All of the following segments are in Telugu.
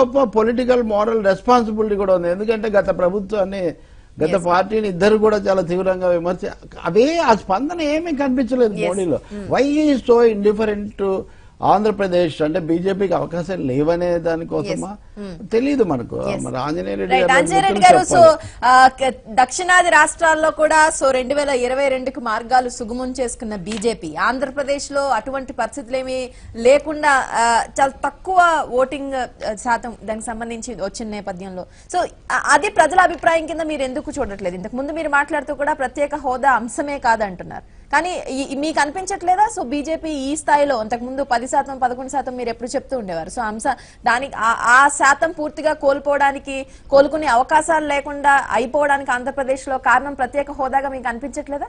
గొప్ప పొలిటికల్ మోరల్ రెస్పాన్సిబిలిటీ కూడా ఉంది ఎందుకంటే గత ప్రభుత్వాన్ని గత పార్టీని ఇద్దరు కూడా చాలా తీవ్రంగా విమర్శ అవే ఆ స్పందన ఏమీ కనిపించలేదు Yes. మోడీలో వై సో ఇండిఫరెంట్ ఆంధ్రప్రదేశ్ అంటే బీజేపీకి అవకాశాలు లేవనే దానికోసమా తెలియదు మనకు Yes. మరి ఆంజనేయ రెడ్డి రైట్ గారు అంజయ్ రెడ్డి మిత్రులు గారు సో చెప్పాలి. ఆ, క- దక్షిణాది రాష్ట్రాల్లో కూడా సో రెండు వేల ఇరవై రెండుకు మార్గాలు సుగమం చేసుకున్న బీజేపీ ఆంధ్రప్రదేశ్ లో అటువంటి పరిస్థితులు ఏమీ లేకుండా ఆ, చాలా తక్కువ ఓటింగ్ ఆ, శాతం దానికి సంబంధించి వచ్చిన నేపథ్యంలో సో ఆ- అది ప్రజల అభిప్రాయం కింద మీరు ఎందుకు చూడట్లేదు ఇంతకు ముందు మీరు మాట్లాడుతూ కూడా ప్రత్యేక హోదా అంశమే కాదంటున్నారు కానీ ఈ- ఈ- మీకు అనిపించట్లేదా సో బీజేపీ ఈ స్థాయిలో అంతకు ముందు పది శాతం పదకొండు శాతం మీరు ఎప్పుడు చెప్తూ ఉండేవారు సో అంశ దానికి ఆ- ఆ శాతం పూర్తిగా కోల్పోవడానికి కోలుకునే అవకాశాలు లేకుండా అయిపోవడానికి ఆంధ్రప్రదేశ్ లో కారణం ప్రత్యేక హోదాగా మీకు అనిపించట్లేదా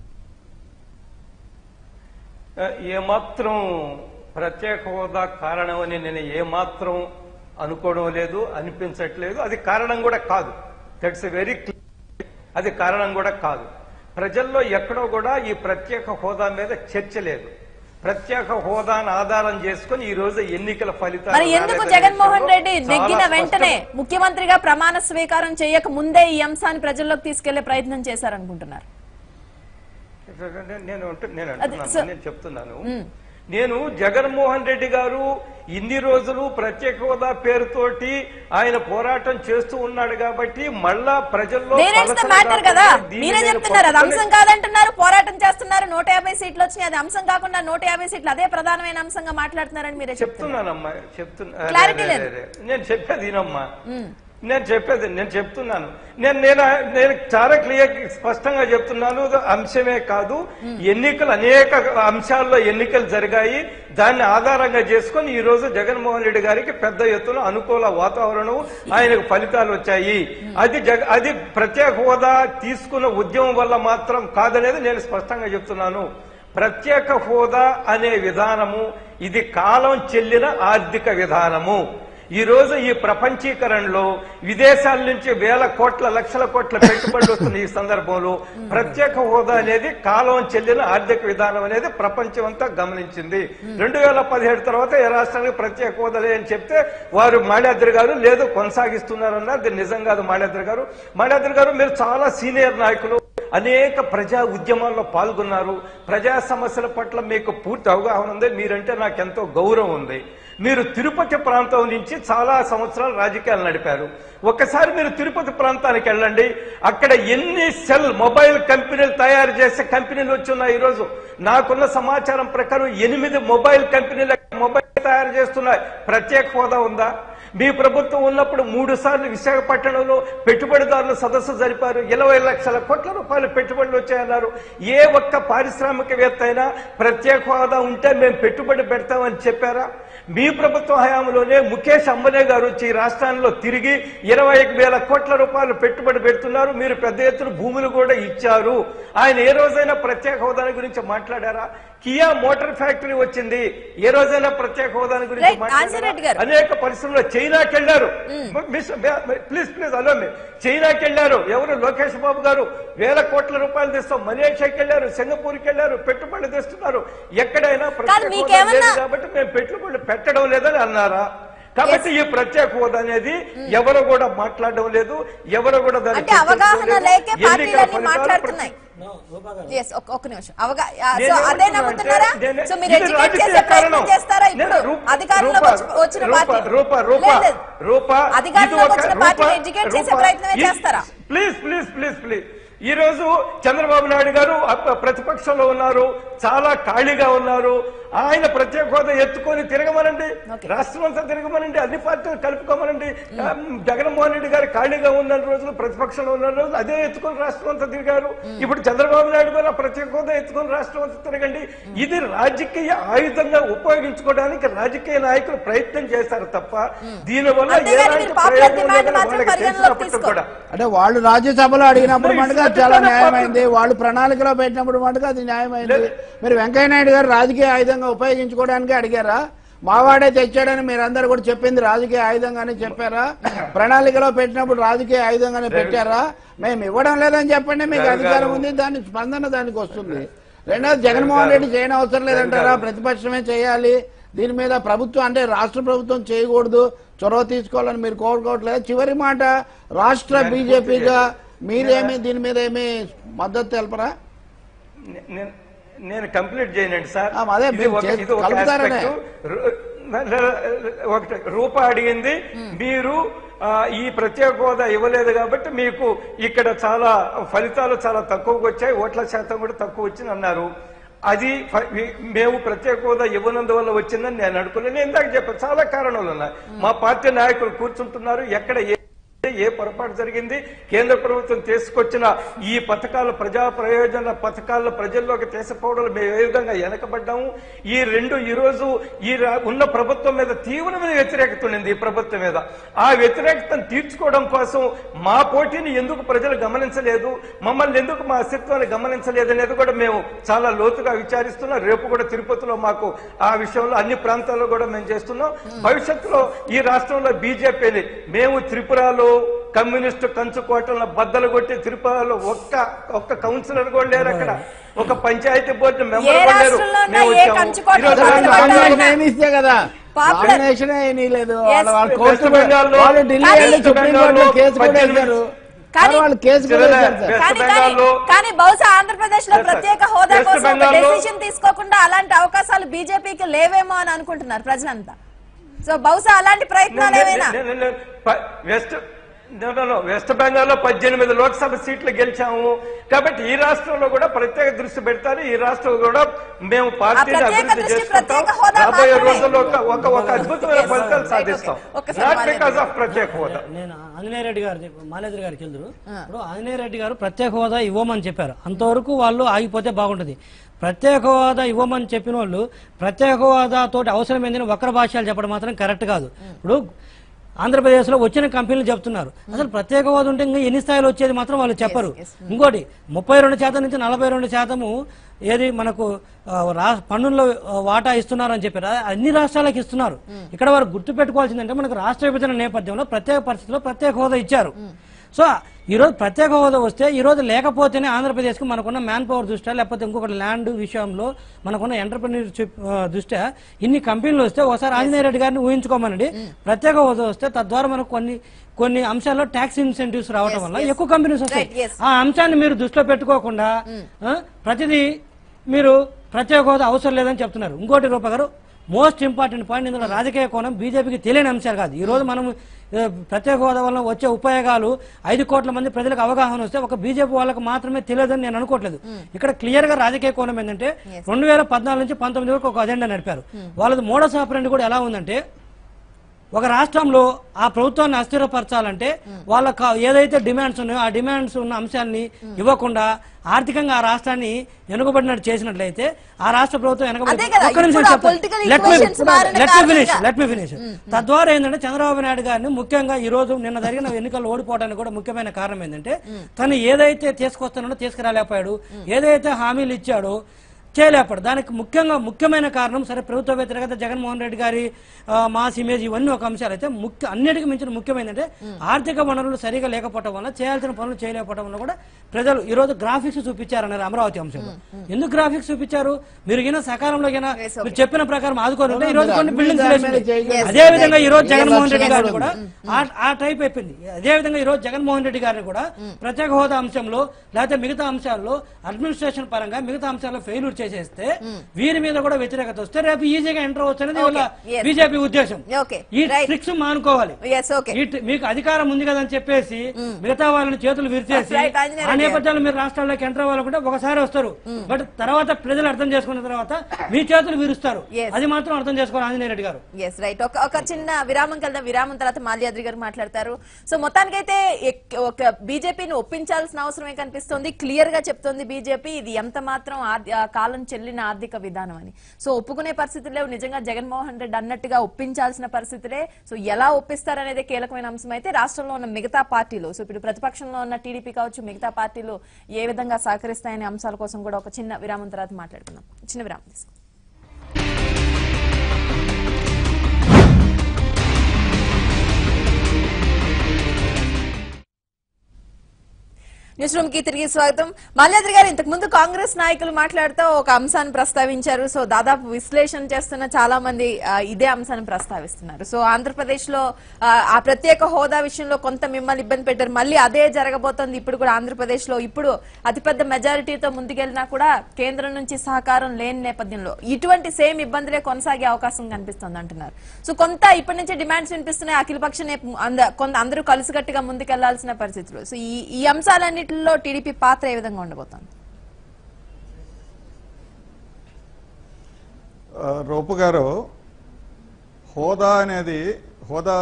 ఏమాత్రం ప్రత్యేక హోదా కారణమని నేను ఏమాత్రం అనుకోవడం లేదు అనిపించట్లేదు అది కారణం కూడా కాదు దట్స్ వెరీ అది కారణం కూడా కాదు ప్రజల్లో ఎక్కడో కూడా ఈ ప్రత్యేక హోదా మీద చర్చ లేదు ప్రత్యేక హోదాను ఆధారం చేసుకుని ఈ రోజు ఎన్నికల ఫలితాలు మరి ఎందుకు రాలేదనే జగన్మోహన్ విషయంలో రెడ్డి చాలా నెగ్గిన స్పష్టం. వెంటనే ముఖ్యమంత్రిగా ప్రమాణ స్వీకారం చేయక ముందే ఈ అంశాన్ని ప్రజల్లోకి తీసుకెళ్లే ప్రయత్నం చేశారనుకుంటున్నారు నేను- నేను అంటు- నేను అది అంటున్నాను స- నేను చెప్తున్నాను నేను జగన్మోహన్ రెడ్డి గారు ఇన్ని రోజులు ప్రత్యేక హోదా పేరుతోటి ఆయన పోరాటం చేస్తూ ఉన్నాడు కాబట్టి మళ్ళా ప్రజల్లో నేనేట్స్ ద పలసలుగా మ్యాటర్ కదా దీన్ని మీరే నేను చెప్తున్నారు అది పట్టుకొని- అంశం కాదంటున్నారు పోరాటం చేస్తున్నారు నూట యాభై సీట్లు వచ్చినాయి అది అంశం కాకుండా నూట యాభై సీట్లు అదే ప్రధానమైన అంశంగా మాట్లాడుతున్నారని మీరే చెప్తున్నారు చెప్తున్నానమ్మా చెప్తున్నా Clarity అరే, లేదు. అరే, అరే. నేను చెప్పేది వినమ్మా నేను చెప్పేది నేను చెప్తున్నాను నేను నేను నేను చాలా క్లియర్ స్పష్టంగా చెప్తున్నాను ఇది అంశమే కాదు ఎన్నికలు అనేక అంశాల్లో ఎన్నికలు జరిగాయి దాన్ని ఆధారంగా చేసుకొని ఈ రోజు జగన్మోహన్ రెడ్డి గారికి పెద్ద ఎత్తున అనుకూల వాతావరణం ఆయనకు ఫలితాలు వచ్చాయి అది జగ అది ప్రత్యేక హోదా తీసుకున్న ఉద్యమం వల్ల మాత్రం కాదనేది నేను స్పష్టంగా చెప్తున్నాను ప్రత్యేక హోదా అనే విధానము ఇది కాలం చెల్లిన ఆర్థిక విధానము ఈ రోజు ఈ ప్రపంచీకరణలో విదేశాల నుంచి వేల కోట్ల లక్షల కోట్ల పెట్టుబడులు వస్తున్న ఈ సందర్భంలో ప్రత్యేక హోదా అనేది కాలం చెల్లిన ఆర్థిక విధానం అనేది ప్రపంచం అంతా గమనించింది రెండు వేల పదిహేడు తర్వాత ఏ రాష్ట్రానికి ప్రత్యేక హోదా లేదని చెప్తే వారు మాడాద్రి గారు లేదు కొనసాగిస్తున్నారన్న అది నిజం కాదు మాడాద్రి గారు మాడాద్రి గారు మీరు చాలా సీనియర్ నాయకులు అనేక ప్రజా ఉద్యమాల్లో పాల్గొన్నారు ప్రజా సమస్యల పట్ల మీకు పూర్తి అవగాహన ఉంది మీరంటే నాకు ఎంతో గౌరవం ఉంది మీరు తిరుపతి ప్రాంతం నుంచి చాలా సంవత్సరాలు రాజకీయాలు నడిపారు ఒక్కసారి మీరు తిరుపతి ప్రాంతానికి వెళ్ళండి అక్కడ ఎన్ని సెల్ మొబైల్ కంపెనీలు తయారు చేసే కంపెనీలు వచ్చున్నాయి ఈరోజు నాకున్న సమాచారం ప్రకారం ఎనిమిది మొబైల్ కంపెనీలు మొబైల్ తయారు చేస్తున్నాయి ప్రత్యేక హోదా ఉందా మీ ప్రభుత్వం ఉన్నప్పుడు మూడు సార్లు విశాఖపట్నంలో పెట్టుబడిదారుల సదస్సు జరిపారు ఇరవై లక్షల కోట్ల రూపాయలు పెట్టుబడులు వచ్చాయన్నారు ఏ ఒక్క పారిశ్రామికవేత్త అయినా ప్రత్యేక హోదా ఉంటే మేము పెట్టుబడి పెడతామని చెప్పారా మీ ప్రభుత్వ హయాంలోనే ముఖేష్ అంబనే గారు వచ్చి ఈ రాష్ట్రాల్లో తిరిగి ఇరవై వేల కోట్ల రూపాయలు పెట్టుబడి పెడుతున్నారు మీరు పెద్ద ఎత్తున భూములు కూడా ఇచ్చారు ఆయన ఏ రోజైనా ప్రత్యేక హోదాని గురించి మాట్లాడారా కియా మోటార్ ఫ్యాక్టరీ వచ్చింది ఏ రోజైనా ప్రత్యేక హోదాని గురించి Right, ఆంజనేయుడు గారు. మాట్లాడారా అనేక పరిశ్రమలు చైనాకి వెళ్ళారు ప్లీజ్ ప్లీజ్ అలో మీ చైనాకి వెళ్ళారు ఎవరు లోకేష్ బాబు గారు వేల కోట్ల రూపాయలు తెస్తాం మలేషియాకి వెళ్ళారు సింగపూర్కి వెళ్ళారు పెట్టుబడులు తెస్తున్నారు ఎక్కడైనా ప్రత్యేక హోదా మీకేమన్నా- లేదు కాబట్టి మేము పెట్టుబడులు పెట్టడం లేదని అన్నారా కాబట్టి ఈ ప్రత్యేక హోదా అనేది ఎవరు కూడా మాట్లాడడం లేదు ఎవరు కూడా దాన్ని అంటే అవగాహన చర్చించడం లేదు. లేకే ఎన్నికల పార్టీలన్నీ ఫలితాలు మాట్లాడుతున్నాయి ఎస్ ఒక్క నిమిషం అవగా ఆ, నేను సో అదే ఏమంటున్నా నమ్ముతున్నారా అంటే నేను- సో మీరు ఇది ఎడ్యుకేట్ రాజకీయ చేసే ప్రయత్నం కారణం. చేస్తారా నేను ఇప్పుడు రూప- అధికారంలోకి రూప- వచ్చి- వచ్చిన రూప- పార్టీ రూప రూప లేదు. రూప అధికారంలోకి ఇది ఒక వచ్చిన రూప- పార్టీని ఎడ్యుకేట్ చేసే రూప- ప్రయత్నమే ఇది- చేస్తారా? ప్లీజ్ ప్లీజ్ ప్లీజ్ ప్లీజ్ ఈ రోజు చంద్రబాబు నాయుడు గారు అప్ప- ప్రతిపక్షంలో ఉన్నారు చాలా ఖాళీగా ఉన్నారు ఆయన ప్రత్యేక హోదా ఎత్తుకొని తిరగమనండి Okay. రాష్ట్రం అంతా తిరగమనండి అన్ని పార్టీలు కలుపుకోమనండి ఆ, జగన్మోహన్ రెడ్డి గారు ఖాళీగా ఉన్న రోజులు ప్రతిపక్షంలో ఉన్న రోజులు అదే ఎత్తుకొని రాష్ట్రం అంతా తిరిగారు ఇప్పుడు చంద్రబాబు నాయుడు గారు ఆ ప్రత్యేక హోదా ఎత్తుకొని రాష్ట్రం అంతా తిరగండి ఇది రాజకీయ ఆయుధంగా ఉపయోగించుకోవడానికి రాజకీయ నాయకులు ప్రయత్నం చేశారు తప్ప దీనివల్ల అంతేగాని ఎలాంటి మీరు popular ప్రయోజనం demand లేదని మాత్రం వాళ్ళకి పరిగణలోకి తెలిసినప్పటికీ తీసుకోరు. కూడా అంటే వాళ్ళు రాజ్యసభలో అడిగినప్పుడు No, మటుగా it's చాలా not a న్యాయమైంది వాళ్ళు ప్రణాళికలో పెట్టినప్పుడు మటుగా అది న్యాయమైంది లేదు. మీరు వెంకయ్య నాయుడు గారు రాజకీయ ఆయుధంగా ఉపయోగించుకోవడానికి అడిగారా మావాడే తెచ్చాడని మీరందరూ కూడా చెప్పింది రాజకీయ ఆయుధంగానే చెప్పారా ప్రణాళికలో పెట్టినప్పుడు రాజకీయ ఆయుధంగానే పెట్టారా మేము ఇవ్వడం లేదని చెప్పండి మీకు రవి అధికారం గారు. ఉంది దాని స్పందన దానికి వస్తుంది రెండోది జగన్మోహన్ రెడ్డి చేయని అవసరం లేదంటారా ప్రతిపక్షమే చేయాలి దీని మీద ప్రభుత్వం అంటే రాష్ట్ర ప్రభుత్వం చేయకూడదు చొరవ తీసుకోవాలని మీరు కోరుకోవట్లేదు చివరి మాట రాష్ట్ర దాన్ని పూర్తి బీజేపీగా చేయండి. మీరేమి దీని మీద ఏమి మద్దతు తెలపరా నే- నేను- నేను కంప్లీట్ చేయనండి సార్ ఆ, అదే ఇది మీరు ఒక- చేసి ఇది ఒక కలుపుతారనే. aspect. రు- ఒకటి రూప అడిగింది మీరు ఆ, ఈ ప్రత్యేక హోదా ఇవ్వలేదు కాబట్టి మీకు ఇక్కడ చాలా ఫలితాలు చాలా తక్కువగా వచ్చాయి ఓట్ల శాతం కూడా తక్కువ వచ్చింది అన్నారు అది ఫ- వి- మేము ప్రత్యేక హోదా ఇవ్వనందువల్ల వచ్చిందని నేను అనుకున్నాను నేను ఇందాక చెప్పాను చాలా కారణాలు ఉన్నాయి మా పార్టీ నాయకులు కూర్చుంటున్నారు ఎక్కడ ఏ ఏ పొరపాటు జరిగింది కేంద్ర ప్రభుత్వం తీసుకొచ్చిన ఈ పథకాలు ప్రజా ప్రయోజన పథకాలను ప్రజల్లోకి తీసుకుపోవడం మేము ఏ విధంగా వెనకబడ్డాము ఈ రెండు ఈ రోజు ఈ రా- ఉన్న ప్రభుత్వం మీద తీవ్రమైన వ్యతిరేకత ఉండింది ఈ ప్రభుత్వం మీద ఆ వ్యతిరేకతను తీర్చుకోవడం కోసం మా పోటీని ఎందుకు ప్రజలు గమనించలేదు మమ్మల్ని ఎందుకు మా అస్తిత్వాన్ని గమనించలేదు అనేది కూడా మేము చాలా లోతుగా విచారిస్తున్నాం రేపు కూడా తిరుపతిలో మాకు ఆ విషయంలో అన్ని ప్రాంతాల్లో కూడా మేము చేస్తున్నాం భవిష్యత్తులో ఈ రాష్ట్రంలో బీజేపీని మేము త్రిపురలో కమ్యూనిస్టు కంచుకోటలను బద్దలు కొట్టి త్రిపురలో ఒక్క ఒక్క కౌన్సిలర్ కూడా లేరు అక్కడ ఒక పంచాయతీ బోర్డు మెంబర్ ఏ కూడా లేరు రాష్ట్రంలో ఉన్నా మేము ఏ వచ్చాము. కంచుకోటలు ఈరోజు బద్దలు ఆయన కొట్టారు? ఆందోళన నామినేషన్ ఏమి ఇస్తే కదా Popular- నామినేషన్ ఏమీ లేదు Yes. వాళ్ళు కోర్టు వెస్ట్ బెంగాల్లో- వాళ్ళు ఢిల్లీ కానీ- వెళ్ళి సుప్రీం కోర్టులో కేసు కూడా పద్దెనిమిది- వేశారు కానీ- కానీ వాళ్ళు కేసు కూడా చివరి- వేశారు సార్ వెస్ట్ కానీ కానీ బెంగాల్లో- కానీ బహుశా ఆంధ్రప్రదేశ్ లో Yes, sir. ప్రత్యేక హోదా వెస్ట్ కోసం ఒక బెంగాల్లో- డెసిషన్ తీసుకోకుండా అలాంటి అవకాశాలు బీజేపీకి లేవేమో అని అనుకుంటున్నారు ప్రజలంతా సో బహుశా అలాంటి ప్రయత్నాలు ఏమైనా నే- నే- నే- ప- west no, no, no. West బెంగాల్లో పద్దెనిమిది లోక్సభ సీట్లు గెలిచాము కాబట్టి ఈ రాష్ట్రంలో కూడా ప్రత్యేక దృష్టి పెడతారు ఈ రాష్ట్రం కూడా మేము పార్టీని ప్రత్యేక అభివృద్ధి దృష్టి చేసుకుంటాం ప్రత్యేక హోదా రాబోయే మాత్రమే. రోజుల్లో ఒక ఒక ఒక అద్భుతమైన Yes, ఫలితాలు right, సాధిస్తాం okay. ఒక్కసారి నాట్ మాట్లాడండి. బికాస్ ఆఫ్ ప్రత్యేక హోదా నేను ఆంజనేయ రెడ్డి గారి మాలేద్రి గారికి వెళ్దురు ఇప్పుడు ఆంజనేయ రెడ్డి గారు ప్రత్యేక హోదా ఇవ్వమని చెప్పారు అంతవరకు వాళ్ళు ఆగిపోతే బాగుంటుంది ప్రత్యేక హోదా ఇవ్వమని చెప్పిన వాళ్ళు ప్రత్యేక హోదా తోటి అవసరమైందని వక్ర భాష్యాలు చెప్పడం మాత్రం కరెక్ట్ కాదు ఇప్పుడు ఆంధ్రప్రదేశ్లో వచ్చిన కంపెనీలు చెప్తున్నారు అసలు ప్రత్యేక హోదా ఉంటే ఇంకా ఎన్ని స్థాయిలో వచ్చేది మాత్రం వాళ్ళు చెప్పరు ఇంకోటి ముప్పై రెండు శాతం నుంచి నలభై రెండు శాతము ఏది మనకు ఆ, రా పన్నుల్లో ఆ, వాటా ఇస్తున్నారని చెప్పారు అది అన్ని రాష్ట్రాలకు ఇస్తున్నారు ఇక్కడ వారు గుర్తు పెట్టుకోవాల్సిందంటే మనకు రాష్ట్ర విభజన నేపథ్యంలో ప్రత్యేక పరిస్థితుల్లో ప్రత్యేక హోదా ఇచ్చారు సో ఈ రోజు ప్రత్యేక హోదా వస్తే ఈ రోజు లేకపోతేనే ఆంధ్రప్రదేశ్కి మనకున్న మ్యాన్ పవర్ దృష్ట్యా లేకపోతే ఇంకొకటి ల్యాండ్ విషయంలో మనకున్న ఎంటర్ప్రినర్షిప్ దృష్ట్యా ఇన్ని కంపెనీలు వస్తే ఒకసారి ఆంజనేయ రెడ్డి గారిని ఊహించుకోమనండి ప్రత్యేక హోదా వస్తే తద్వారా మనకు కొన్ని కొన్ని అంశాల్లో ట్యాక్స్ ఇన్సెంటివ్స్ రావడం వల్ల ఎక్కువ కంపెనీస్ వస్తాయి Right, yes. ఆ అంశాన్ని మీరు దృష్టిలో పెట్టుకోకుండా ఆ, ప్రతిదీ మీరు ప్రత్యేక హోదా అవసరం లేదని చెప్తున్నారు ఇంకోటి రూప గారు మోస్ట్ ఇంపార్టెంట్ పాయింట్ ఇందులో రాజకీయ కోణం బీజేపీకి తెలియని అంశాలు కాదు ఈ రోజు మనం ఆ, ప్రత్యేక హోదా వల్ల వచ్చే ఉపయోగాలు ఐదు కోట్ల మంది ప్రజలకు అవగాహన వస్తే ఒక బీజేపీ వాళ్ళకి మాత్రమే తెలియదని నేను అనుకోవట్లేదు ఇక్కడ క్లియర్ గా రాజకీయ కోణం ఏంటంటే రెండు వేల పద్నాలుగు నుంచి పంతొమ్మిది వరకు ఒక అజెండా నడిపారు వాళ్ళది మోడస్ ఆపరెంట్ కూడా ఎలా ఉందంటే ఒక రాష్ట్రంలో ఆ ప్రభుత్వాన్ని అస్థిరపరచాలంటే వాళ్ళకు ఏదైతే డిమాండ్స్ ఉన్నాయో ఆ డిమాండ్స్ ఉన్న అంశాన్ని ఇవ్వకుండా ఆర్థికంగా ఆ రాష్ట్రాన్ని వెనుకబడినట్టు చేసినట్లయితే ఆ రాష్ట్ర ప్రభుత్వం అదే కదా, ఇప్పుడు ఆ political equations మారిన ఫినిష్ కారణంగా. లెట్ మీ ఫినిష్ తద్వారా ఏంటంటే చంద్రబాబు నాయుడు గారిని ముఖ్యంగా ఈ రోజు నిన్న జరిగిన ఎన్నికల్లో ఓడిపోవడానికి కూడా ముఖ్యమైన కారణం ఏంటంటే తను ఏదైతే తీసుకొస్తానో తీసుకురాలేకపోయాడు ఏదైతే హామీలు ఇచ్చాడో చేయలేపాడు దానికి ముఖ్యంగా ముఖ్యమైన కారణం సరే ప్రభుత్వ వ్యతిరేకత జగన్మోహన్ రెడ్డి గారి ఆ, మాస్ ఇమేజ్ ఇవన్నీ ఒక అంశాలు అయితే ముఖ్య అన్నిటికీ మించిన ముఖ్యమైనది ఆర్థిక వనరులు సరిగా లేకపోవడం వల్ల చేయాల్సిన పనులు చేయలేకపోవడం వల్ల కూడా ప్రజలు ఈ రోజు గ్రాఫిక్స్ చూపించారన్నారు అమరావతి అంశంలో ఎందుకు గ్రాఫిక్స్ చూపించారు మీరు గిన సకాలంలో గిన Yes, okay. మీరు చెప్పిన ప్రకారం ఆదుకోరు ఈ రోజు కొన్ని మీరు బిల్డింగ్స్ దాని మీద చేయగలరు. Yes. అదే విధంగా ఈ రోజు Yes. జగన్మోహన్ రెడ్డి Yes. గారిని కూడా ఆ- ఆ టైప్ అయిపోయింది అదే విధంగా ఈ రోజు జగన్మోహన్ రెడ్డి గారిని కూడా ప్రత్యేక హోదా అంశంలో లేకపోతే మిగతా అంశాల్లో అడ్మినిస్ట్రేషన్ పరంగా మిగతా అంశాల్లో ఫెయిల్యూర్ చేసేస్తే వీరి మీద కూడా వ్యతిరేకత వస్తే రేపు ఈజీగా ఎంటర్ అవచ్చు అనేది వాళ్ళ Okay. Yes. బీజేపీ ఉద్దేశం Okay. ఈ Right. ట్రిక్స్ మానుకోవాలి ఎస్ ఓకే ఈ టి- మీకు అధికారం ఉంది కదా అని చెప్పేసి మిగతా వాళ్ళని చేతులు విరిచేసి Right, ఆంజనేయ ఆ రెడ్డి నేపథ్యంలో మీరు రాష్ట్రాల్లోకి ఎంటర్ అవ్వాలనుకుంటే ఒకసారి వస్తారు బట్ తర్వాత ప్రజలు అర్థం చేసుకున్న తర్వాత మీ చేతులు విరుస్తారు Yes. అది మాత్రం అర్థం చేసుకోవాలి ఆంజనేయ రెడ్డి గారు ఎస్ రైట్ ఒక ఒక చిన్న విరామం కలదా విరామం తర్వాత మాల్యాద్రి గారు మాట్లాడతారు సో మొత్తానికైతే ఎక్- ఒక బీజేపీని ఒప్పించాల్సిన అవసరమే కనిపిస్తోంది క్లియర్ గా చెప్తోంది బీజేపీ ఇది ఎంత మాత్రం ఆర్థి- ఆ కాలం చెల్లిన ఆర్థిక విధానం అని సో ఒప్పుకునే పరిస్థితులు లేవు నిజంగా జగన్మోహన్ రెడ్డి అన్నట్టుగా ఒప్పించాల్సిన పరిస్థితులే సో ఎలా ఒప్పిస్తారనేది కీలకమైన అంశం అయితే రాష్ట్రంలో ఉన్న మిగతా పార్టీలు సో ఇప్పుడు ప్రతిపక్షంలో ఉన్న టీడీపీ కావచ్చు మిగతా పార్టీలు ఏ విధంగా సహకరిస్తాయనే అంశాల కోసం కూడా ఒక చిన్న విరామం తర్వాత మాట్లాడుకుందాం చిన్న విరామం తీసుకుందాం న్యూస్ రూమ్ కి తిరిగి స్వాగతం మాల్యాద్రి గారు ఇంతకు ముందు కాంగ్రెస్ నాయకులు మాట్లాడుతూ ఒక అంశాన్ని ప్రస్తావించారు సో దాదాపు విశ్లేషణ చేస్తున్న చాలా మంది ఆ, ఇదే అంశాన్ని ప్రస్తావిస్తున్నారు సో ఆంధ్రప్రదేశ్ లో ఆ, ఆ ప్రత్యేక హోదా విషయంలో కొంత మిమ్మల్ని ఇబ్బంది పెట్టారు మళ్ళీ అదే జరగబోతోంది ఇప్పుడు కూడా ఆంధ్రప్రదేశ్ లో ఇప్పుడు అతిపెద్ద మెజారిటీతో ముందుకెళ్ళినా కూడా కేంద్రం నుంచి సహకారం లేని నేపథ్యంలో ఇటువంటి సేమ్ ఇబ్బందులే కొనసాగే అవకాశం కనిపిస్తుంది అంటున్నారు సో కొంత ఇప్పటి నుంచి డిమాండ్స్ వినిపిస్తున్నాయి అఖిలపక్ష నేప- అంద- కొంత అందరూ కలిసికట్టుగా ముందుకెళ్లాల్సిన పరిస్థితులు సో ఈ ఈ అంశాలన్నింటిలో టీడీపీ పాత్ర ఏ విధంగా ఉండబోతోంది ఆ, రూపు గారు హోదా అనేది హోదా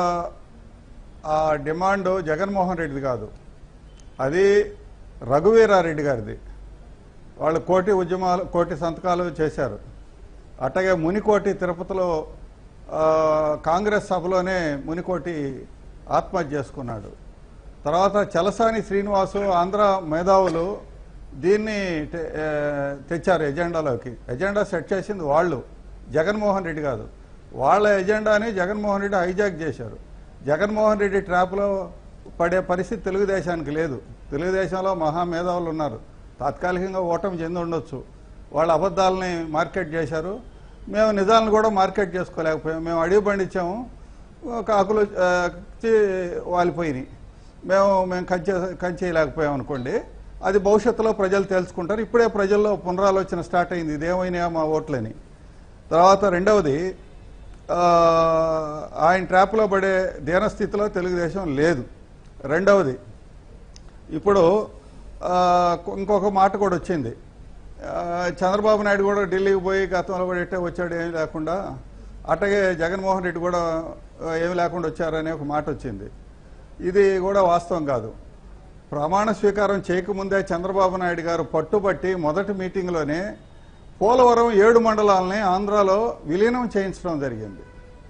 ఆ డిమాండ్ జగన్మోహన్ రెడ్డిది కాదు అది రఘువీరారెడ్డి గారిది వాళ్ళు కోటి ఉద్యమాలు కోటి సంతకాలు చేశారు అట్టగే మునికోటి తిరుపతిలో ఆ, కాంగ్రెస్ సభలోనే మునికోటి ఆత్మహత్య చేసుకున్నాడు తర్వాత చలసాని శ్రీనివాసు ఆంధ్ర మేధావులు దీన్ని తె- ఏ, తెచ్చారు ఎజెండాలోకి ఎజెండా సెట్ చేసింది వాళ్ళు జగన్మోహన్ రెడ్డి కాదు వాళ్ళ ఎజెండాని జగన్మోహన్ రెడ్డి హైజాక్ చేశారు జగన్మోహన్ రెడ్డి ట్రాప్లో పడే పరిస్థితి తెలుగుదేశానికి లేదు తెలుగుదేశంలో మహా మేధావులు ఉన్నారు తాత్కాలికంగా ఓటమి చెంది ఉండొచ్చు వాళ్ళ అబద్ధాలని మార్కెట్ చేశారు మేము నిజాలను కూడా మార్కెట్ చేసుకోలేకపోయాం మేము అడిగి పండించాము కాకులు ఆ, వచ్చి వాలిపోయినాయి మేము మేము కంచే కంచేయలేకపోయాం అనుకోండి అది భవిష్యత్తులో ప్రజలు తెలుసుకుంటారు ఇప్పుడే ప్రజల్లో పునరాలోచన స్టార్ట్ అయింది ఇదేమైనా మా ఓట్లని తర్వాత రెండవది ఆ, ఆయన ట్రాప్లో పడే దీనస్థితిలో తెలుగుదేశం లేదు రెండవది ఇప్పుడు ఆ, ఇంకొక మాట కూడా వచ్చింది ఆ, చంద్రబాబు నాయుడు కూడా ఢిల్లీకి పోయి గతంలో కూడా ఇట్టే వచ్చాడు ఏమీ లేకుండా అట్టగే జగన్మోహన్ రెడ్డి కూడా ఆ, ఏమీ లేకుండా వచ్చారనే ఒక మాట వచ్చింది ఇది కూడా వాస్తవం కాదు ప్రమాణ స్వీకారం చేయకముందే చంద్రబాబు నాయుడు గారు పట్టుబట్టి మొదటి మీటింగ్లోనే పోలవరం ఏడు మండలాలని ఆంధ్రాలో విలీనం చేయించడం జరిగింది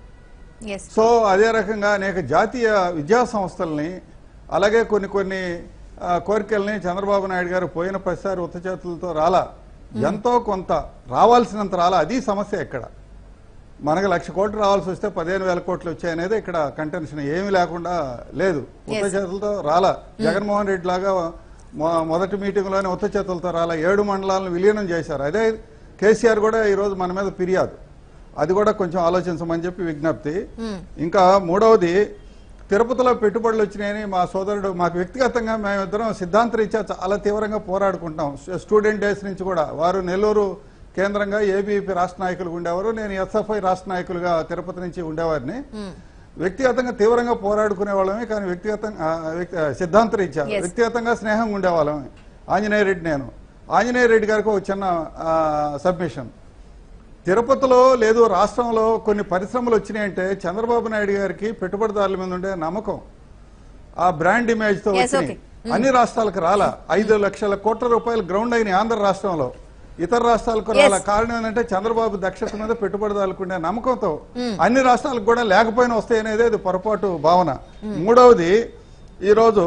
ఎస్ సో అదే రకంగా అనేక జాతీయ విద్యా సంస్థల్ని అలాగే కొన్ని కొన్ని ఆ, కోరికల్ని చంద్రబాబు నాయుడు గారు పోయిన ప్రతిసారి ఉత్త చేతులతో రాలా ఎంతో కొంత రావాల్సినంత రాలా అది సమస్య ఇక్కడ మనకు లక్ష కోట్లు రావాల్సి వస్తే పదిహేను వేల కోట్లు వచ్చాయనేది ఇక్కడ కంటెన్షన్ ఏమీ లేకుండా లేదు ఉత్త Yes. చేతులతో రాలా జగన్మోహన్ రెడ్డి లాగా మొ- మొదటి మీటింగ్లోనే ఉత్త చేతులతో రాలా ఏడు మండలాలను విలీనం చేశారు అదే కేసీఆర్ కూడా ఈరోజు మన మీద ఫిర్యాదు అది కూడా కొంచెం ఆలోచించమని చెప్పి విజ్ఞప్తి ఇంకా మూడవది తిరుపతిలో పెట్టుబడులు వచ్చినాయని మా సోదరుడు మాకు వ్యక్తిగతంగా మేమిద్దరం సిద్ధాంతరీత్యా చాలా తీవ్రంగా పోరాడుకుంటాం స్టూడెంట్ డేస్ నుంచి కూడా వారు నెల్లూరు కేంద్రంగా ఏబీపీ రాష్ట్ర నాయకులు ఉండేవారు నేను ఎస్ఎఫ్ఐ రాష్ట్ర నాయకులుగా తిరుపతి నుంచి ఉండేవారిని వ్యక్తిగతంగా తీవ్రంగా పోరాడుకునే వాళ్ళమే కానీ వ్యక్తిగతంగా ఆ, వ్యక్తి- ఆ, సిద్ధాంతరీత్యా Yes. వ్యక్తిగతంగా స్నేహంగా ఉండేవాళ్ళమే ఆంజనేయ రెడ్డి నేను ఆంజనేయ రెడ్డి గారికి ఒక చిన్న సబ్మిషన్ తిరుపతిలో లేదు రాష్ట్రంలో కొన్ని పరిశ్రమలు వచ్చినాయంటే చంద్రబాబు నాయుడు గారికి పెట్టుబడిదారుల మీద ఉండే నమ్మకం ఆ బ్రాండ్ ఇమేజ్ తో Yes, వచ్చినాయి okay. అన్ని రాష్ట్రాలకు రాలా ఐదు లక్షల కోట్ల రూపాయలు గ్రౌండ్ అయినాయి ఆంధ్ర రాష్ట్రంలో ఇతర రాష్ట్రాలకు Yes. రాలా కారణం ఏంటంటే చంద్రబాబు దక్షత మీద పెట్టుబడిదారులకు ఉండే నమ్మకంతో అన్ని రాష్ట్రాలకు కూడా లేకపోయినా వస్తాయి అనేది అది పొరపాటు భావన మూడవది ఈరోజు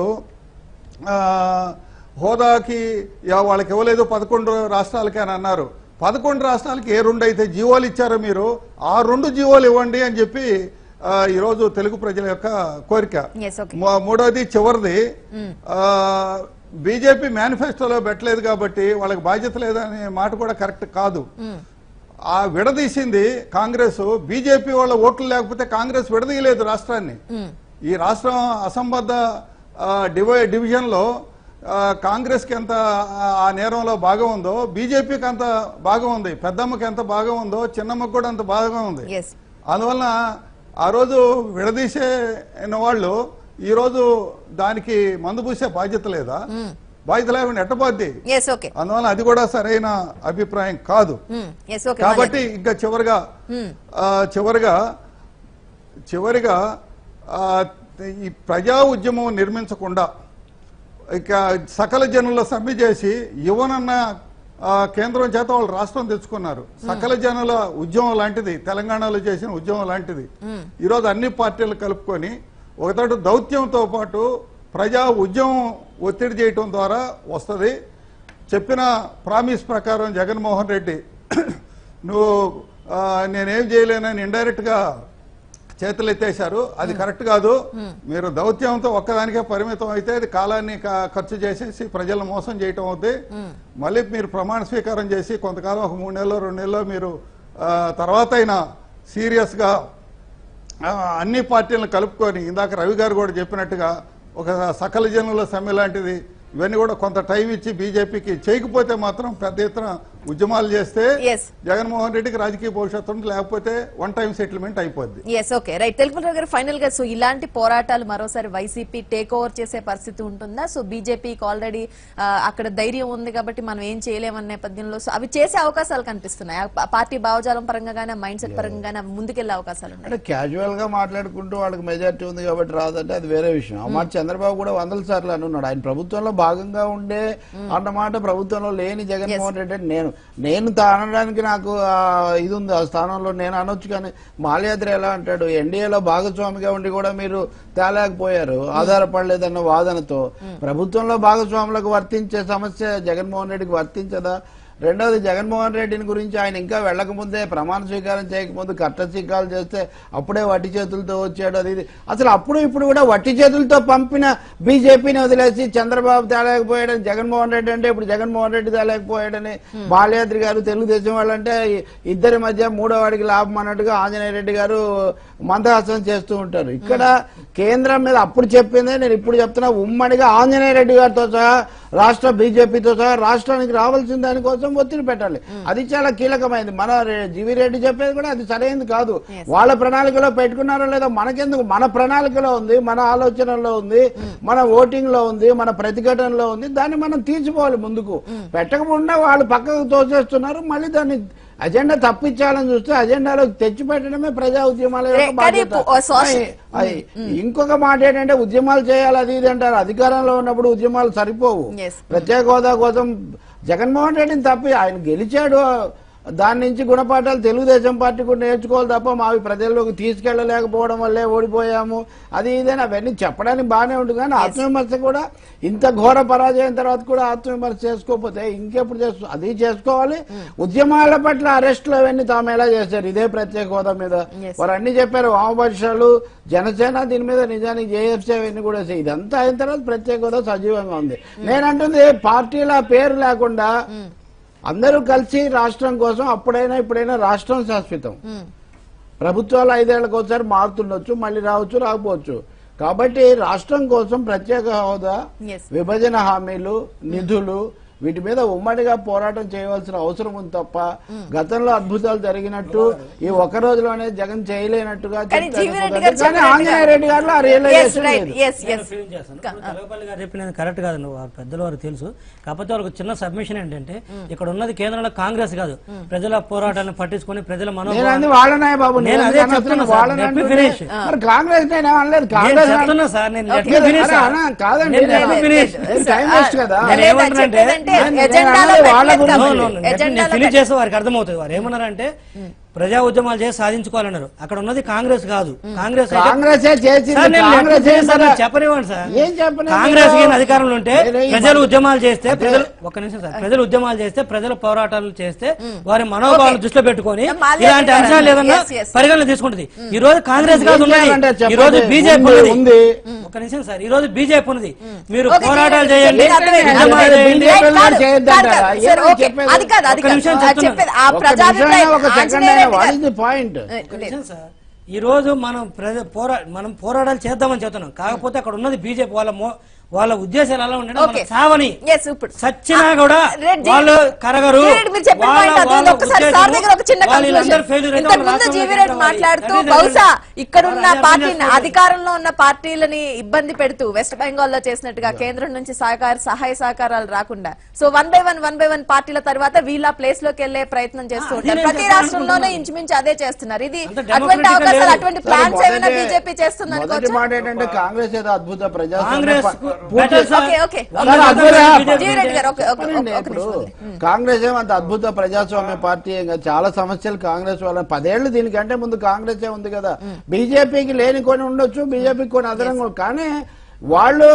ఆ, హోదాకి యా- వాళ్ళకి ఇవ్వలేదు పదకొండు రాష్ట్రాలకి అని అన్నారు పదకొండు రాష్ట్రాలకి ఏ రెండు అయితే జీవోలు ఇచ్చారో మీరు ఆ రెండు జీవోలు ఇవ్వండి అని చెప్పి ఆ, ఈరోజు తెలుగు ప్రజల యొక్క కోరిక Yes, okay. మూ- మూడవది చివరిది బీజేపీ మేనిఫెస్టోలో పెట్టలేదు కాబట్టి వాళ్ళకి బాధ్యత లేదనే మాట కూడా కరెక్ట్ కాదు ఆ విడదీసింది కాంగ్రెస్ బీజేపీ వాళ్ళ ఓట్లు లేకపోతే కాంగ్రెస్ విడదీయలేదు రాష్ట్రాన్ని ఈ రాష్ట్రం అసంబద్ధ ఆ, డివై డివిజన్ లో ఆ, కాంగ్రెస్ కి ఎంత ఆ- ఆ నేరంలో భాగం ఉందో బీజేపీకి అంత భాగం ఉంది పెద్దమ్మకి ఎంత భాగం ఉందో చిన్నమ్మకి కూడా అంత భాగం ఉంది ఎస్ అందువలన ఆ రోజు విడదీసే వాళ్ళు ఈ రోజు దానికి మందు పూసే బాధ్యత లేదా బాధ్యత లేకుండా ఎట్టబోద్ది ఎస్ ఓకే అందువలన అది కూడా సరైన అభిప్రాయం కాదు ఎస్ ఓకే కాబట్టి ఇంకా చివరిగా ఆ, చివరిగా చివరిగా ఆ, ఈ ప్రజా ఉద్యమం నిర్మించకుండా ఇక సకల జనుల సమ్మె చేసి యువనన్న ఆ, కేంద్రం చేత వాళ్ళు రాష్ట్రం తెచ్చుకున్నారు సకల జనుల ఉద్యమం లాంటిది తెలంగాణలో చేసిన ఉద్యమం లాంటిది ఈరోజు అన్ని పార్టీలు కలుపుకొని ఒకతోటి దౌత్యంతో పాటు ప్రజా ఉద్యమం ఒత్తిడి చేయటం ద్వారా వస్తుంది చెప్పిన ప్రామిస్ ప్రకారం జగన్మోహన్ రెడ్డి నువ్వు ఆ, నేనేం చేయలేనని ఇండైరెక్ట్ గా చేతులు ఎత్తేశారు అది కరెక్ట్ కాదు మీరు దౌత్యంతో ఒక్కదానికే పరిమితం అయితే అది కాలాన్ని క- ఖర్చు చేసేసి ప్రజలను మోసం చేయటం అవుద్ది మళ్ళీ మీరు ప్రమాణ స్వీకారం చేసి కొంతకాలం ఒక మూడు నెలలో రెండు నెలలో మీరు ఆ, తర్వాత అయినా సీరియస్ గా ఆ, అన్ని పార్టీలను కలుపుకొని ఇందాక రవి గారు కూడా చెప్పినట్టుగా ఒక సకల జనుల సమ్మె లాంటిది ఇవన్నీ కూడా కొంత టైం ఇచ్చి బీజేపీకి చేయకపోతే మాత్రం పెద్ద ఎత్తున ఉద్యమాలు చేస్తే Yes. జగన్మోహన్ రెడ్డికి రాజకీయ భవిష్యత్తు ఉంది లేకపోతే వన్ టైం సెటిల్మెంట్ అయిపోద్ది ఎస్ ఓకే రైట్ తెలుపురావు గారు ఫైనల్ గా సో ఇలాంటి పోరాటాలు మరోసారి వైసీపీ టేక్ ఓవర్ చేసే పరిస్థితి ఉంటుందా సో బీజేపీకి ఆల్రెడీ అక్కడ ధైర్యం ఉంది కాబట్టి మనం ఏం చేయలేమన్న నేపథ్యంలో సో అవి చేసే అవకాశాలు కనిపిస్తున్నాయి ఆ పా- పార్టీ భావజాలం పరంగా కానీ మైండ్ సెట్ పరంగా కానీ అవి ముందుకెళ్లే అవకాశాలు ఉన్నాయి అంటే క్యాజువల్ గా మాట్లాడుకుంటూ వాళ్ళకి మెజారిటీ ఉంది కాబట్టి రాదంటే అది వేరే విషయం ఆ మాట చంద్రబాబు కూడా వందల సార్లు అనున్నాడు ఆయన ప్రభుత్వంలో భాగంగా ఉండే అన్నమాట ప్రభుత్వంలో లేని జగన్మోహన్ రెడ్డి అంటే నేను నేను తా- అనడానికి నాకు ఆ ఇది ఉంది ఆ స్థానంలో నేను అనొచ్చు కానీ మాల్యాద్రి ఎలా అంటాడు ఎన్డీఏలో భాగస్వామిగా ఉండి కూడా మీరు తేలేకపోయారు ఆధారపడలేదన్న వాదనతో ప్రభుత్వంలో భాగస్వాములకు వర్తించే సమస్య జగన్మోహన్ రెడ్డికి వర్తించదా రెండవది జగన్మోహన్ రెడ్డిని గురించి ఆయన ఇంకా వెళ్ళకముందే ప్రమాణ స్వీకారం చేయకముందు కట్టచీకాలు చేస్తే అప్పుడే వట్టి చేతులతో వచ్చాడు అది ఇది అసలు అప్పుడు ఇప్పుడు కూడా వట్టి చేతులతో పంపిన బీజేపీని వదిలేసి చంద్రబాబు తేలేకపోయాడని జగన్మోహన్ రెడ్డి అంటే ఇప్పుడు జగన్మోహన్ రెడ్డి తేలేకపోయాడని బాలయాద్రి గారు తెలుగుదేశం వాళ్ళంటే ఇద్దరి మధ్య మూడో వాడికి లాభం అన్నట్టుగా ఆంజనేయ రెడ్డి గారు మందహాసం చేస్తూ ఉంటారు ఇక్కడ కేంద్రం మీద అప్పుడు చెప్పిందే నేను ఇప్పుడు చెప్తున్నా ఉమ్మడిగా ఆంజనేయ రెడ్డి గారితో సహా రాష్ట్ర బీజేపీతో సహా రాష్ట్రానికి రావాల్సిన దానికోసం ఒత్తిడి పెట్టాలి అది చాలా కీలకమైంది మన రె- జీవి రెడ్డి చెప్పేది కూడా అది సరైనది కాదు వాళ్ళ ప్రణాళికలో పెట్టుకున్నారో లేదో మనకెందుకు మన ప్రణాళికలో ఉంది మన ఆలోచనలో ఉంది మన ఓటింగ్ లో ఉంది మన ప్రతిఘటనలో ఉంది దాన్ని మనం తీర్చిపోవాలి ముందుకు పెట్టకుండా వాళ్ళు పక్కకు తోసేస్తున్నారు మళ్ళీ దాన్ని అజెండా తప్పించాలని చూస్తే అజెండాలో తెచ్చి పెట్టడమే ప్రజా ఉద్యమాల యొక్క రే- కానీ బాధ్యత. పు- సోష- అయ్- అయ్. ఇంకొక మాట ఏంటంటే ఉద్యమాలు చేయాలి అది ఇది అంటారు అధికారంలో ఉన్నప్పుడు ఉద్యమాలు సరిపోవు Yes. ప్రత్యేక హోదా కోసం జగన్మోహన్ రెడ్డిని తప్పి ఆయన గెలిచాడు దాని నుంచి గుణపాఠాలు తెలుగుదేశం పార్టీ కూడా నేర్చుకోవాలి తప్ప మావి ప్రజల్లోకి తీసుకెళ్లలేకపోవడం వల్లే ఓడిపోయాము అది ఇదని అవన్నీ చెప్పడానికి బాగానే ఉంటుంది కానీ ఆత్మవిమర్శ కూడా ఇంత ఘోర పరాజయం తర్వాత కూడా ఆత్మవిమర్శ చేసుకోకపోతే ఇంకెప్పుడు చేస్తూ అది చేసుకోవాలి ఉద్యమాల పట్ల అరెస్టులు అవన్నీ తాము ఎలా చేశారు ఇదే ప్రత్యేక హోదా మీద Yes. వారు అన్ని చెప్పారు వామపక్షాలు జనసేన దీని మీద నిజానికి జేఎఫ్సీ అవన్నీ కూడా చేశాయి. ఇదంతా అయిన తర్వాత ప్రత్యేక హోదా సజీవంగా ఉంది నేనంటుంది పార్టీల పేరు లేకుండా అందరూ కలిసి రాష్ట్రం కోసం అప్పుడైనా ఇప్పుడైనా రాష్ట్రం శాశ్వతం ప్రభుత్వాలు ఐదేళ్లకు ఒకసారి మారుతుండొచ్చు మళ్ళీ రావచ్చు రాకపోవచ్చు కాబట్టి రాష్ట్రం కోసం ప్రత్యేక హోదా Yes. విభజన హామీలు నిధులు వీటి మీద ఉమ్మడిగా పోరాటం చేయవలసిన అవసరం ఉంది తప్ప గతంలో అద్భుతాలు జరిగినట్టు ఈ ఒక్క రోజులోనే జగన్ చేయలేనట్టుగా కానీ చెప్తే జీవి రెడ్డి కుదరదు. గారు కానీ ఆంజనేయ రెడ్డి గారిలో ఆ ఎస్ రియలైజేషన్ రైట్ లేదు ఎస్ ఎస్ ఫీల్ చేస్తాను ఇప్పుడు తెలగపల్లి గారు చెప్పినది కరెక్ట్ కాదు నువ్వు ఆ పెద్దలు వారు తెలుసు కాకపోతే వాళ్ళకి చిన్న సబ్మిషన్ ఏంటంటే ఇక్కడ ఉన్నది కేంద్రంలో కాంగ్రెస్ కాదు ప్రజల పోరాటాలను పట్టించుకొని ప్రజల నేను మనోభావాలను అంది వాళ్ళనే బాబు నేను నేను అదే అనవసరం చెప్తున్నా సార్. వాళ్ళని Let me అంటుంటే, finish. మరి కాంగ్రెస్ నేను అనలేదు నేను కాంగ్రెస్ చెప్తున్నా సార్ నేను let ఓకే, me finish, అరే, సార్. అన్నా, కాదండి నేను let me నేను- finish. నేను టైం వేస్ట్ కదా నేను లేదా ఏమంటున్నానంటే, చెప్పేదంటే నేను- నేను ఎజెండాలో అన్నది వాళ్ళ పెట్టలేదు గురించి. No, కాబట్టి. no, no. నేను ఎజెండాలో ఫినిష్ పెట్టలేదు. చేస్తే వారికి అర్థమవుతుంది వారు ఏమన్నారంటే ప్రజా ఉద్యమాలు చేసి సాధించుకోవాలన్నారు అక్కడ ఉన్నది కాంగ్రెస్ కాదు కాంగ్రెస్ అయితే- కాంగ్రెసే చేసింది సార్, నేను Congress let me finish, sir, ఏం నేను చెప్పనివ్వండి సార్ ఏం చెప్పనివ్వండి? కాంగ్రెస్ ఈయన అధికారంలో ఉంటే నేను ఈ ప్రజలు మధ్య- ఉద్యమాలు చేస్తే అదే. ప్రజలు ఒక్క నిమిషం సార్ ప్రజలు ఉద్యమాలు చేస్తే ప్రజల పోరాటాలు చేస్తే వారి మనోభావాలు Okay. దృష్టిలో పెట్టుకొని మాల్యాద్రి ఇలాంటి గారు అంశాలు ఏదన్నా yes, yes. పరిగణన తీసుకుంటుంది ఈ రోజు కాంగ్రెస్ ఏం కాదు ఉన్నది చేయాలంటే ఈ రోజు చెప్పండి. బీజేపీ ఉంది, ఉన్నది ఉంది. ఒక నిమిషం సార్ ఈ రోజు బీజేపీ ఉన్నది మీరు Okay, పోరాటాలు చేయండి. చేయండి మీరు అర్థమైంది. ఉద్యమాలు అదే, చేయండి BJP కాదు, కాదు, చేయొద్దంటారా? కాదు, సార్, ఏమని ఓకే. చెప్పేది? అది కాదు అది ఒక్క కాదు నిమిషం ఆ చెప్తున్నా. చెప్పేది ఆ ఒక ప్రజాభిప్రాయం నిమిషం, ఒక సెకండ్ ఆంజనేయ అయినా రెడ్డి వాట్ గారు- ఇస్ ది పాయింట్ ఏ, లేదు. నిజం సార్ ఈ రోజు మనం ప్రజ పోరా మనం పోరాటాలు చేద్దామని చెప్తున్నాం కాకపోతే అక్కడ ఉన్నది బీజేపీ వాళ్ళ మో- వాళ్ళ ఉద్దేశాలు ఎలా ఉండే ఓకే. సావని Yes, ఇప్పుడు. సచ్చినా ఆ, కూడా రెడ్ జీ- వాళ్ళు కరగరు జీవిరెడ్డి మీరు చెప్పిన వాళ్ళ- point అర్థమైంది. వాళ్ళ ఒక్కసారి ఉద్దేశం, సార్ దగ్గర ఒక చిన్న వాళ్ళు conclusion. వీళ్ళందరూ failure అయితే ఇంతకు వాళ్ళ ముందు రాష్ట్రంలో జీవిరెడ్డి కావాలి. మాట్లాడుతూ That is the బహుశా reason. ఇక్కడున్న వాళ్ళు పార్టీ అర్థం అధికారంలో ఉన్న పార్టీలని ఇబ్బంది పెడుతూ వెస్ట్ బెంగాల్ లో చేసినట్టుగా కేంద్రం నుంచి సహకార సహాయ సహకారాలు రాకుండా so one by one one by one పార్టీల తర్వాత వీళ్ళ ప్లేస్ లోకి వెళ్లే ప్రయత్నం చేస్తూ అది ఉంటారు నేను ప్రతి చెప్పాలనుకుంటున్నాను. రాష్ట్రంలోనే ఇంచుమించు అదే చేస్తున్నారు ఇది అంత అటువంటి democratic అవకాశాలు లేదు. అటువంటి సరే, ప్లాన్స్ ఏమైనా మొదటి- బీజేపీ చేస్తుంది మొదటి అనుకోవచ్చు మాట ఏంటంటే కాంగ్రెస్ ఏదో అద్భుత ప్రజాస్వామ్య కాంగ్రెస్ ప- కు- పూర్తి- better, sir. Okay, okay. వంద సార్, శాతం అద్భుత- BJP జీవిరెడ్డి గారు ఓకే, ఓకే, చెప్పండి ఓకే, ఒక ఇప్పుడు నిమిషం. కాంగ్రెస్ ఏమంత అద్భుత ప్రజాస్వామ్య పార్టీ ఏం కాదు. చాలా సమస్యలు కాంగ్రెస్ వల్ల పదేళ్లు దీనికంటే ముందు కాంగ్రెస్ ఉంది కదా బీజేపీకి లేని కొన్ని ఉండొచ్చు బీజేపీకి కొన్ని అదనంగా ఉండొచ్చు. కానీ వాళ్ళు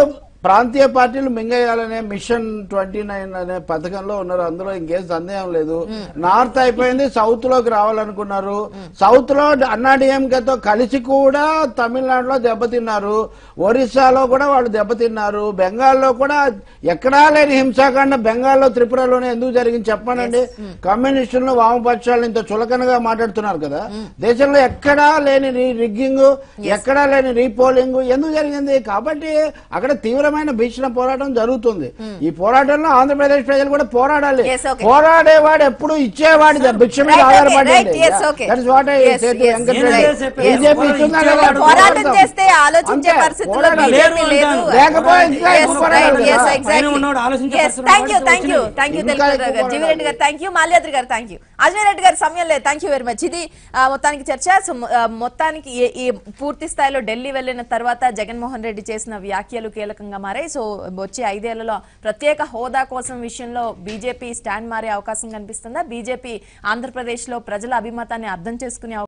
ప్రాంతీయ పార్టీలు మింగేయాలనే మిషన్ ట్వంటీ నైన్ అనే పథకంలో ఉన్నారు అందులో ఇంకేం సందేహం లేదు నార్త్ అయిపోయింది సౌత్ లోకి రావాలనుకున్నారు సౌత్ లో అన్నా డిఎంకేతో కలిసి కూడా తమిళనాడులో దెబ్బతిన్నారు ఒరిస్సాలో కూడా వాళ్ళు దెబ్బతిన్నారు బెంగాల్లో కూడా ఎక్కడా లేని హింసాకాండ బెంగాల్లో త్రిపురలోనే ఎందుకు జరిగింది చెప్పానండి కమ్యూనిస్టులను వామపక్షాలను ఇంత చులకనగా మాట్లాడుతున్నారు కదా దేశంలో ఎక్కడా లేని రిగ్గింగ్ ఎక్కడా లేని రీపోలింగ్ ఎందుకు జరిగింది కాబట్టి అక్కడ తీవ్రమైన భీషణ పోరాటం జరుగుతుంది ఈ పోరాటంలో ఆంధ్రప్రదేశ్ ప్రజలు కూడా పోరాడాలి Yes, okay. పోరాడేవాడు ఎప్పుడు ఇచ్చేవాడి భీక్ష మీద Right, okay, ఆధారపడి right, yes, okay. That's what I Yes, said yes, Venkatareddy yes, yes, BJP yes, ఇస్తుందా yes, లేదా? yes, పోరాటం పోరాడతాం. చేస్తే ఆలోచించే అంతే, పరిస్థితిలో పోరాడాలి. బీజేపీ లేరు లేదు అంటాను. లేకపోతే ఇంకా ఎక్కువ పోరాడాలి కదా. పైన ఉన్నవాడు ఆలోచించే పరిస్థితిలో థ్యాంక్ యూ వాడికి థ్యాంక్ యూ వచ్చింది. థ్యాంక్ యూ ఇంకా తెలుగు ఎక్కువ గారు జీవిరెడ్డి గారు థ్యాంక్ యూ మాల్యాద్రి గారు థ్యాంక్ యూ అజయ్ రెడ్డి గారు సమయం లేదు థ్యాంక్ యూ వెరీ మచ్ ఇది ఆ, మొత్తానికి చర్చ సో మొ- ఆ, మొత్తానికి ఈ- ఈ పూర్తి స్థాయిలో ఢిల్లీ వెళ్ళిన తర్వాత జగన్మోహన్ రెడ్డి చేసిన వ్యాఖ్యలు కీలకంగా మారాయి సో వచ్చే ఐదేళ్లలో ప్రత్యేక హోదా కోసం విషయంలో బీజేపీ స్టాండ్ మారే అవకాశం కనిపిస్తుందా బీజేపీ ఆంధ్రప్రదేశ్ లో ప్రజల అభిమతాన్ని అర్థం చేసుకునే అవకాశం